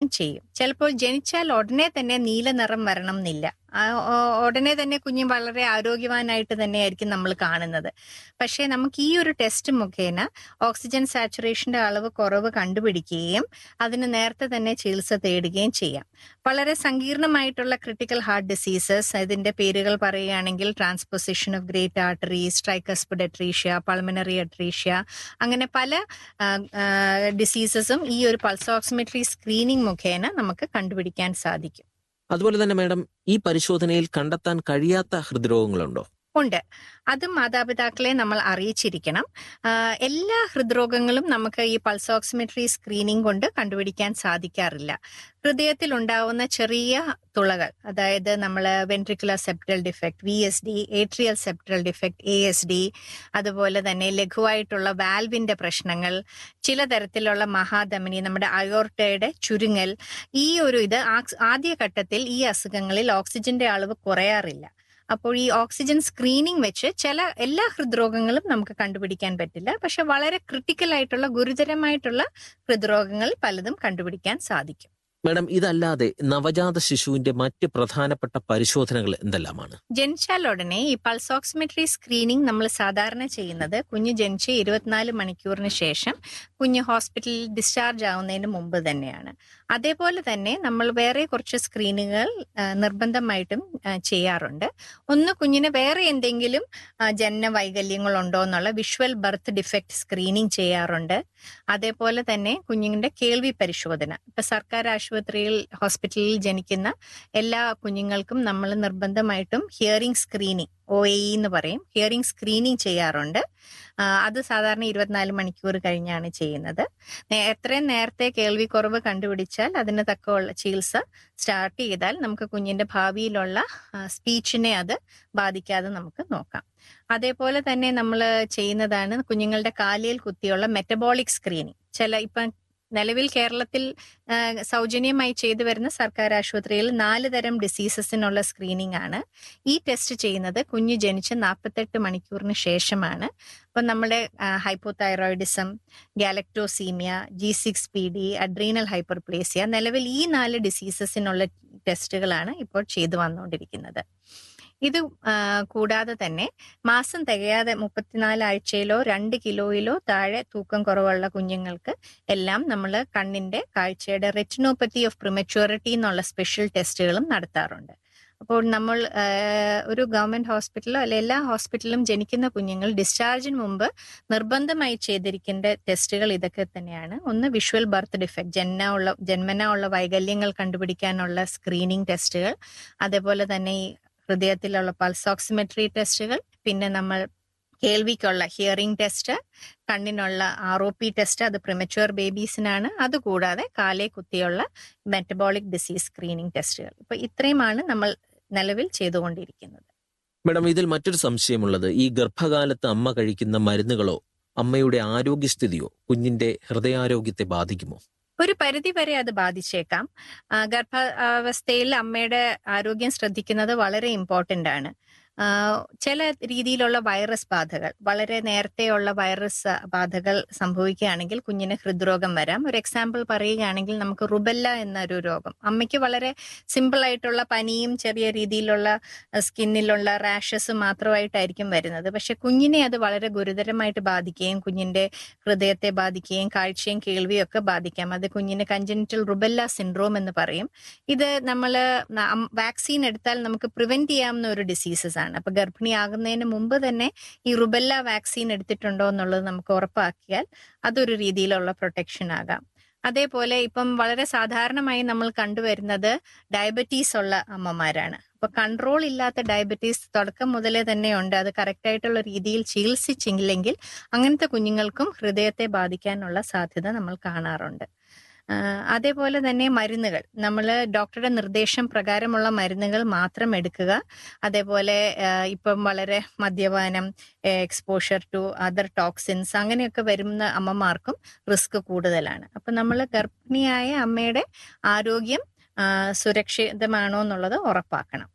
ചെയ്യും ചിലപ്പോൾ ജനിച്ചാൽ ഉടനെ തന്നെ നീല നിറം വരണം എന്നില്ല ആ, ഓ- ഉടനെ തന്നെ കുഞ്ഞ് വളരെ ആരോഗ്യവാനായിട്ട് തന്നെയായിരിക്കും നമ്മൾ കാണുന്നത് പക്ഷേ നമുക്ക് ഈ ഒരു ടെസ്റ്റ് മുഖേന ഓക്സിജൻ സാച്ചുറേഷന്റെ അളവ് കുറവ് കണ്ടുപിടിക്കുകയും അതിന് നേരത്തെ തന്നെ ചികിത്സ തേടുകയും ചെയ്യാം വളരെ സങ്കീർണമായിട്ടുള്ള ക്രിട്ടിക്കൽ ഹാർട്ട് ഡിസീസസ് ഇതിന്റെ പേരുകൾ പറയുകയാണെങ്കിൽ transposition of great arteries tricuspid atresia pulmonary atresia അങ്ങനെ പല ഡിസീസസും ഈ ഒരു പൾസ് ഓക്സിമെട്രി സ്ക്രീനിംഗ് മുഖേന നമുക്ക് കണ്ടുപിടിക്കാൻ സാധിക്കും അതുപോലെ തന്നെ മാഡം ഈ പരിശോധനയിൽ കണ്ടെത്താൻ കഴിയാത്ത ഹൃദ്രോഗങ്ങളുണ്ടോ ഉണ്ട് അത് മാതാപിതാക്കളെ നമ്മൾ അറിയിച്ചിരിക്കണം ആ, എല്ലാ ഹൃദ്രോഗങ്ങളും നമുക്ക് ഈ പൾസ് ഓക്സിമെട്രി സ്ക്രീനിംഗ് കൊണ്ട് കണ്ടുപിടിക്കാൻ സാധിക്കാറില്ല ഹൃദയത്തിൽ ഉണ്ടാവുന്ന ചെറിയ തുളകൾ അതായത് നമ്മൾ ventricular septal defect V S D atrial septal defect A S D അതുപോലെ തന്നെ ലഘുവായിട്ടുള്ള വാൽവിന്റെ പ്രശ്നങ്ങൾ ചില തരത്തിലുള്ള മഹാധമനി നമ്മുടെ അയോർട്ടയുടെ ചുരുങ്ങൽ ഈ ഒരു ഇത് ആക്സ്- ആദ്യഘട്ടത്തിൽ ഈ അസുഖങ്ങളിൽ ഓക്സിജന്റെ അളവ് കുറയാറില്ല അപ്പോൾ ഈ ഓക്സിജൻ സ്ക്രീനിംഗ് വെച്ച് ചില എല്ലാ ഹൃദ്രോഗങ്ങളും നമുക്ക് കണ്ടുപിടിക്കാൻ പറ്റില്ല പക്ഷെ വളരെ ക്രിട്ടിക്കൽ ആയിട്ടുള്ള ഗുരുതരമായിട്ടുള്ള ഹൃദ്രോഗങ്ങൾ പലതും കണ്ടുപിടിക്കാൻ സാധിക്കും മാഡം ഇതല്ലാതെ നവജാത ശിശുവിന്റെ മറ്റ് പ്രധാനപ്പെട്ട പരിശോധനകൾ എന്തെല്ലാമാണ് ജനിച്ചാൽ ഉടനെ ഈ പൾസ് ഓക്സിമെട്രി സ്ക്രീനിംഗ് നമ്മൾ സാധാരണ ചെയ്യുന്നത് കുഞ്ഞ് ജനിച്ച് ഇരുപത്തിനാല് മണിക്കൂറിന് ശേഷം കുഞ്ഞ് ഹോസ്പിറ്റലിൽ ഡിസ്ചാർജ് ആവുന്നതിന് മുമ്പ് തന്നെയാണ് അതേപോലെ തന്നെ നമ്മൾ വേറെ കുറച്ച് സ്ക്രീനുകൾ ആ, നിർബന്ധമായിട്ടും ആ, ചെയ്യാറുണ്ട് ഒന്ന് കുഞ്ഞിന് വേറെ എന്തെങ്കിലും ആ, ജനന വൈകല്യങ്ങളുണ്ടോ എന്നുള്ള വിഷ്വൽ ബർത്ത് ഡിഫക്റ്റ് സ്ക്രീനിങ് ചെയ്യാറുണ്ട് അതേപോലെ തന്നെ കുഞ്ഞിന്റെ കേൾവി പരിശോധന ഇപ്പൊ സർക്കാർ ആശുപത്രിയിൽ ഹോസ്പിറ്റലിൽ ജനിക്കുന്ന എല്ലാ കുഞ്ഞുങ്ങൾക്കും നമ്മൾ നിർബന്ധമായിട്ടും ഹിയറിംഗ് സ്ക്രീനിങ് ഒ എ എന്ന് പറയും ഹിയറിംഗ് സ്ക്രീനിങ് ചെയ്യാറുണ്ട് ആ, അത് സാധാരണ ഇരുപത്തിനാല് മണിക്കൂർ കഴിഞ്ഞാണ് ചെയ്യുന്നത് നേ- എത്രയും നേരത്തെ കേൾവി കുറവ് കണ്ടുപിടിച്ചാൽ അതിന് തക്കമുള്ള ചികിത്സ സ്റ്റാർട്ട് ചെയ്താൽ നമുക്ക് കുഞ്ഞിന്റെ ഭാവിയിലുള്ള സ്പീച്ചിനെ അത് ബാധിക്കാതെ നമുക്ക് നോക്കാം അതേപോലെ തന്നെ നമ്മൾ ചെയ്യുന്നതാണ് കുഞ്ഞുങ്ങളുടെ കാലിൽ കുത്തിയുള്ള മെറ്റബോളിക് സ്ക്രീനിങ് ചില ഇപ്പം നിലവിൽ കേരളത്തിൽ ആ, സൗജന്യമായി ചെയ്തു വരുന്ന സർക്കാർ ആശുപത്രിയിൽ നാല് തരം ഡിസീസസിനുള്ള സ്ക്രീനിംഗ് ആണ് ഈ ടെസ്റ്റ് ചെയ്യുന്നത് കുഞ്ഞ് ജനിച്ച് നാൽപ്പത്തെട്ട് മണിക്കൂറിന് ശേഷമാണ് അപ്പം നമ്മുടെ hypothyroidism galactosemia G six P D adrenal hyperplasia നിലവിൽ ഈ നാല് ഡിസീസസിനുള്ള ടെസ്റ്റുകളാണ് ഇപ്പോൾ ചെയ്തു വന്നുകൊണ്ടിരിക്കുന്നത് ഇത് ആ, കൂടാതെ തന്നെ മാസം തികയാതെ മുപ്പത്തിനാല് ആഴ്ചയിലോ രണ്ട് കിലോയിലോ താഴെ തൂക്കം കുറവുള്ള കുഞ്ഞുങ്ങൾക്ക് എല്ലാം നമ്മൾ കണ്ണിന്റെ കാഴ്ചയുടെ റെറ്റിനോപ്പത്തി ഓഫ് പ്രിമച്യൂരിറ്റി എന്നുള്ള സ്പെഷ്യൽ ടെസ്റ്റുകളും നടത്താറുണ്ട് അപ്പോൾ നമ്മൾ ആ, ഒരു ഗവൺമെന്റ് ഹോസ്പിറ്റലോ അല്ലെ എല്ലാ ഹോസ്പിറ്റലിലും ജനിക്കുന്ന കുഞ്ഞുങ്ങൾ ഡിസ്ചാർജിന് മുമ്പ് നിർബന്ധമായി ചെയ്തിരിക്കേണ്ട ടെസ്റ്റുകൾ ഇതൊക്കെ തന്നെയാണ് ഒന്ന് വിഷ്വൽ ബർത്ത് ഡിഫക്ട് ജന്മ ഉള്ള ജന്മന ഉള്ള വൈകല്യങ്ങൾ കണ്ടുപിടിക്കാനുള്ള സ്ക്രീനിങ് ടെസ്റ്റുകൾ അതേപോലെ തന്നെ ഈ ഹൃദയത്തിലുള്ള പൾസ് ഓക്സിമെട്രി ടെസ്റ്റുകൾ പിന്നെ നമ്മൾ കേൾവിക്കുള്ള ഹിയറിംഗ് ടെസ്റ്റ് കണ്ണിനുള്ള ആർ ഒ പി ടെസ്റ്റ് അത് പ്രിമച്വർ ബേബീസിനാണ് അതുകൂടാതെ കാലേ കുത്തിയുള്ള മെറ്റബോളിക് ഡിസീസ് സ്ക്രീനിങ് ടെസ്റ്റുകൾ ഇപ്പൊ ഇത്രയുമാണ് നമ്മൾ നിലവിൽ ചെയ്തുകൊണ്ടിരിക്കുന്നത് മാഡം ഇതിൽ മറ്റൊരു സംശയമുള്ളത് ഈ ഗർഭകാലത്ത് അമ്മ കഴിക്കുന്ന മരുന്നുകളോ അമ്മയുടെ ആരോഗ്യസ്ഥിതിയോ കുഞ്ഞിന്റെ ഹൃദയാരോഗ്യത്തെ ബാധിക്കുമോ ഒരു പരിധി വരെ അത് ബാധിച്ചേക്കാം ആ, ഗർഭാവസ്ഥയിൽ അമ്മയുടെ ആരോഗ്യം ശ്രദ്ധിക്കുന്നത് വളരെ ഇമ്പോർട്ടന്റ് ആണ് ആ, ചില രീതിയിലുള്ള വൈറസ് ബാധകൾ വളരെ നേരത്തെയുള്ള വൈറസ് ബാധകൾ സംഭവിക്കുകയാണെങ്കിൽ കുഞ്ഞിന് ഹൃദ്രോഗം വരാം ഒരു എക്സാമ്പിൾ പറയുകയാണെങ്കിൽ നമുക്ക് റുബല്ല എന്നൊരു രോഗം അമ്മയ്ക്ക് വളരെ സിമ്പിൾ ആയിട്ടുള്ള പനിയും ചെറിയ രീതിയിലുള്ള സ്കിന്നിലുള്ള റാഷസ് മാത്രമായിട്ടായിരിക്കും വരുന്നത് പക്ഷെ കുഞ്ഞിനെ അത് വളരെ ഗുരുതരമായിട്ട് ബാധിക്കുകയും കുഞ്ഞിന്റെ ഹൃദയത്തെ ബാധിക്കുകയും കാഴ്ചയും കേൾവിയും ഒക്കെ ബാധിക്കാം അത് കുഞ്ഞിന് കഞ്ചനിറ്റൽ റുബല്ല സിൻഡ്രോം എന്ന് പറയും ഇത് നമ്മൾ വാക്സിൻ എടുത്താൽ നമുക്ക് പ്രിവെന്റ് ചെയ്യാവുന്ന ഒരു ഡിസീസസ് ആണ് അപ്പൊ ഗർഭിണിയാകുന്നതിന് മുമ്പ് തന്നെ ഈ റുബല്ല വാക്സിൻ എടുത്തിട്ടുണ്ടോ എന്നുള്ളത് നമുക്ക് ഉറപ്പാക്കിയാൽ അതൊരു രീതിയിലുള്ള പ്രൊട്ടക്ഷൻ ആകാം അതേപോലെ ഇപ്പം വളരെ സാധാരണമായി നമ്മൾ കണ്ടുവരുന്നത് ഡയബറ്റീസ് ഉള്ള അമ്മമാരാണ് അപ്പൊ കൺട്രോൾ ഇല്ലാത്ത ഡയബറ്റീസ് തുടക്കം മുതലേ തന്നെ ഉണ്ട് അത് കറക്റ്റ് ആയിട്ടുള്ള രീതിയിൽ ചികിത്സിച്ചില്ലെങ്കിൽ അങ്ങനത്തെ കുഞ്ഞുങ്ങൾക്കും ഹൃദയത്തെ ബാധിക്കാനുള്ള സാധ്യത നമ്മൾ കാണാറുണ്ട് ആ, അതേപോലെ തന്നെ മരുന്നുകൾ നമ്മൾ ഡോക്ടറുടെ നിർദ്ദേശം പ്രകാരമുള്ള മരുന്നുകൾ മാത്രം എടുക്കുക അതേപോലെ ആ, ഇപ്പം വളരെ മദ്യപാനം എക്സ്പോഷർ ടു അതർ ടോക്സിൻസ് അങ്ങനെയൊക്കെ വരുന്ന അമ്മമാർക്കും റിസ്ക് കൂടുതലാണ് അപ്പൊ നമ്മൾ ഗർഭിണിയായ അമ്മയുടെ ആരോഗ്യം ആ, സുരക്ഷിതമാണോ എന്നുള്ളത് ഉറപ്പാക്കണം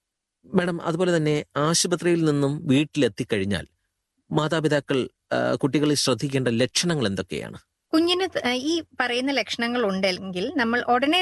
മാഡം അതുപോലെ തന്നെ ആശുപത്രിയിൽ നിന്നും വീട്ടിലെത്തിക്കഴിഞ്ഞാൽ മാതാപിതാക്കൾ ആ, കുട്ടികളിൽ ശ്രദ്ധിക്കേണ്ട ലക്ഷണങ്ങൾ എന്തൊക്കെയാണ് കുഞ്ഞിന് ത- ഈ പറയുന്ന ലക്ഷണങ്ങൾ ഉണ്ടെങ്കിൽ നമ്മൾ ഉടനെ